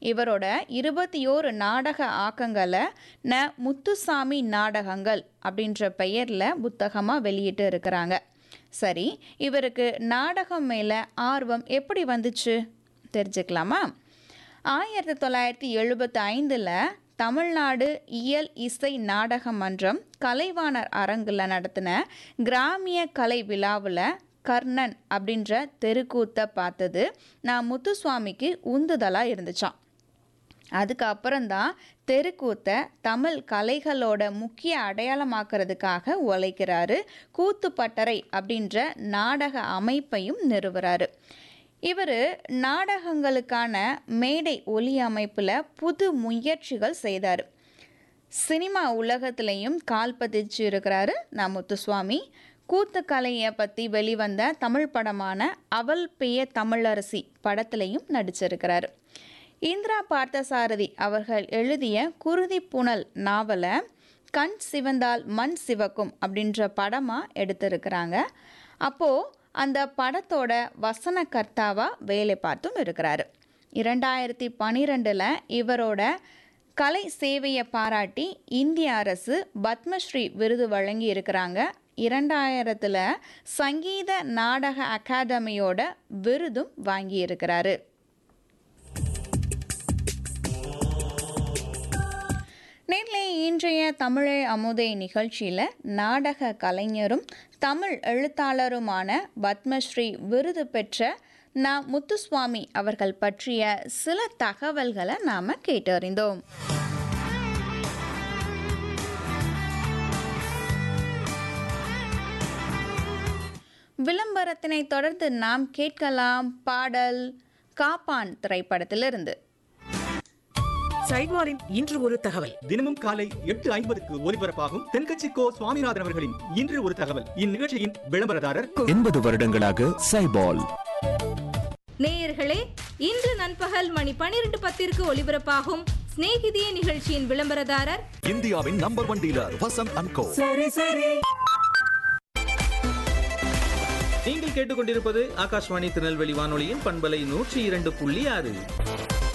இவரோட இருபத்தி ஓரு நாடக ஆக்கங்களை ந முத்துசாமி நாடகங்கள் அப்படின்ற பெயரில் புத்தகமாக வெளியிட்டு இருக்கிறாங்க சரி இவருக்கு நாடகம் மேலே ஆர்வம் எப்படி வந்துச்சு தெரிஞ்சுக்கலாமா ஆயிரத்தி தொள்ளாயிரத்தி எழுபத்தி ஐந்தில் தமிழ்நாடு இயல் இசை நாடக மன்றம் கலைவாணர் அரங்கில் நடத்தின கிராமிய கலை விழாவில் கர்ணன் அப்படின்ற தெருக்கூத்தை பார்த்தது நான் முத்துசுவாமிக்கு உந்துதலாக இருந்துச்சான் அதுக்கப்புறம்தான் தெருக்கூத்தை தமிழ் கலைகளோட முக்கிய அடையாளமாக்குறதுக்காக உழைக்கிறாரு கூத்துப்பட்டறை அப்படின்ற நாடக அமைப்பையும் நிறுவுறாரு இவர் நாடகங்களுக்கான மேடை ஒலி அமைப்பில் புது முயற்சிகள் செய்தார் சினிமா உலகத்திலையும் கால் பதிச்சு இருக்கிறாரு நான் முத்துசுவாமி கூத்துக்கலையை பற்றி வெளிவந்த தமிழ் படமான அவள் பெய தமிழரசி படத்திலையும் நடிச்சிருக்கிறாரு இந்திரா பார்த்தசாரதி அவர்கள் எழுதிய குருதி புனல் நாவலை கண் சிவந்தால் மண் சிவக்கும் அப்படின்ற படமாக எடுத்திருக்கிறாங்க அப்போது அந்த படத்தோட வசனகர்த்தாவாக வேலை பார்த்தும் இருக்கிறாரு இரண்டாயிரத்தி பன்னிரெண்டில் இவரோட கலை சேவையை பாராட்டி இந்திய அரசு பத்மஸ்ரீ விருது வழங்கி இருக்கிறாங்க இரண்டாயிரத்தில் சங்கீத நாடக அகாடமியோட விருதும் வாங்கி இருக்கிறாரு நேரிலே இன்றைய தமிழை அமுதை நிகழ்ச்சியில் நாடக கலைஞரும் தமிழ் எழுத்தாளருமான பத்மஸ்ரீ விருது பெற்ற நா முத்துசுவாமி அவர்கள் பற்றிய சில தகவல்களை நாம் கேட்டறிந்தோம் விளம்பரத்தினை தொடர்ந்து நாம் கேட்கலாம் பாடல் காப்பான் திரைப்படத்திலிருந்து சைட்வாரின் இன்று ஒரு தகவல் தினமும் காலை எட்டு ஐம்பதுக்கு ஒலிபரப்பாகும் தென்கட்சி கோ சுவாமிநாதன் அவர்களின் இன்று ஒரு தகவல் இந்நிகழ்ச்சியின் விளம்பரதாரர் எண்பது வருடங்களாக சைபால் நேயர்களே இன்று நண்பகல் மணி பனிரெண்டு பத்திற்கு ஒலிபரப்பாகும் சிநேகிதியே நிகழ்ச்சியின் விளம்பரதாரர் இந்தியாவின் number one dealer Vasanth and co நீங்கள் கேட்டுக்கொண்டிருப்பது ஆகாஷ்வாணி திருநெல்வேலி வானொலியின் பண்பலை நூற்றி இரண்டு புள்ளி ஆறு